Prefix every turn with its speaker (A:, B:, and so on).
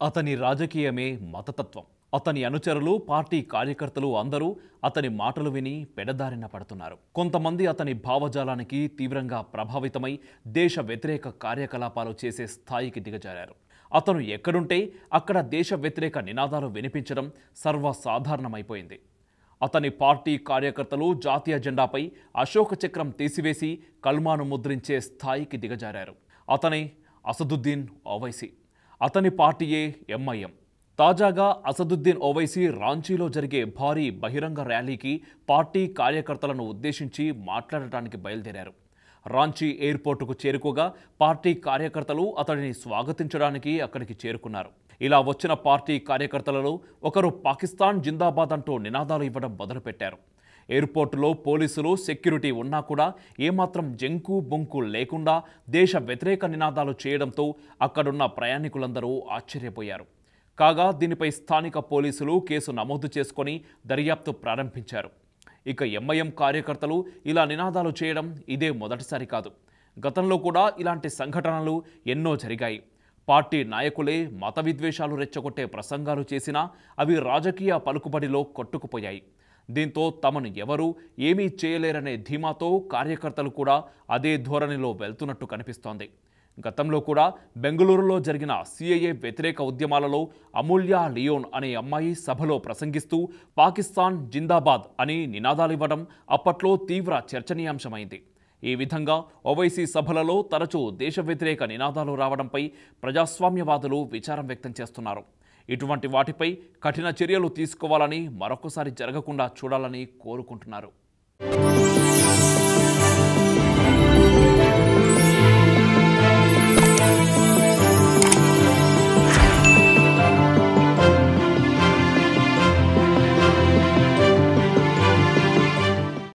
A: అతని రాజకీయమే మతతత్వం అతని అనుచరులు పార్టీ కార్యకర్తలు అందరూ అతని మాటలు విని పెడదారిన పడుతున్నారు కొంతమంది అతని భావజాలానికి తీవ్రంగా ప్రభావితమై దేశ వ్యతిరేక కార్యకలాపాలు చేసే స్థాయికి దిగజారారు అతను ఎక్కడుంటే అక్కడ దేశ వ్యతిరేక నినాదాలు వినిపించడం సర్వసాధారణమైపోయింది అతని పార్టీ కార్యకర్తలు జాతీయ జెండాపై అశోక చక్రం తీసివేసి కల్మాను ముద్రించే స్థాయికి దిగజారారు అతని అసదుద్దీన్ ఓవైసీ అతని పార్టీయే ఎంఐఎం తాజాగా అసదుద్దీన్ ఓవైసీ రాంచీలో జరిగే భారీ బహిరంగ ర్యాలీకి పార్టీ కార్యకర్తలను ఉద్దేశించి మాట్లాడటానికి బయలుదేరారు రాంచీ ఎయిర్పోర్టుకు చేరుకోగా పార్టీ కార్యకర్తలు అతడిని స్వాగతించడానికి అక్కడికి చేరుకున్నారు ఇలా వచ్చిన పార్టీ కార్యకర్తలలో ఒకరు పాకిస్తాన్ జిందాబాద్ అంటూ నినాదాలు ఇవ్వడం మొదలుపెట్టారు ఎయిర్పోర్టులో పోలీసులు సెక్యూరిటీ ఉన్నా కూడా ఏమాత్రం జంకు బొంకు లేకుండా దేశ వ్యతిరేక నినాదాలు చేయడంతో అక్కడున్న ప్రయాణికులందరూ ఆశ్చర్యపోయారు కాగా దీనిపై స్థానిక పోలీసులు కేసు నమోదు చేసుకొని దర్యాప్తు ప్రారంభించారు ఇక ఎంఐఎం కార్యకర్తలు ఇలా నినాదాలు చేయడం ఇదే మొదటిసారి కాదు గతంలో కూడా ఇలాంటి సంఘటనలు ఎన్నో జరిగాయి పార్టీ నాయకులే మత విద్వేషాలు రెచ్చగొట్టే ప్రసంగాలు చేసినా అవి రాజకీయ పలుకుబడిలో కొట్టుకుపోయాయి దీంతో తమను ఎవరూ ఏమీ చేయలేరనే ధీమాతో కార్యకర్తలు కూడా అదే ధోరణిలో వెళ్తున్నట్టు కనిపిస్తోంది గతంలో కూడా బెంగళూరులో జరిగిన సిఐఏ వ్యతిరేక ఉద్యమాలలో అమూల్య లియోన్ అనే అమ్మాయి సభలో ప్రసంగిస్తూ పాకిస్తాన్ జిందాబాద్ అని నినాదాలివ్వడం అప్పట్లో తీవ్ర చర్చనీయాంశమైంది ఈ విధంగా ఓవైసీ సభలలో తరచూ దేశ వ్యతిరేక నినాదాలు రావడంపై ప్రజాస్వామ్యవాదులు విచారం వ్యక్తం చేస్తున్నారు ఇటువంటి వాటిపై కఠిన చర్యలు తీసుకోవాలని మరొకసారి జరగకుండా చూడాలని కోరుకుంటున్నారు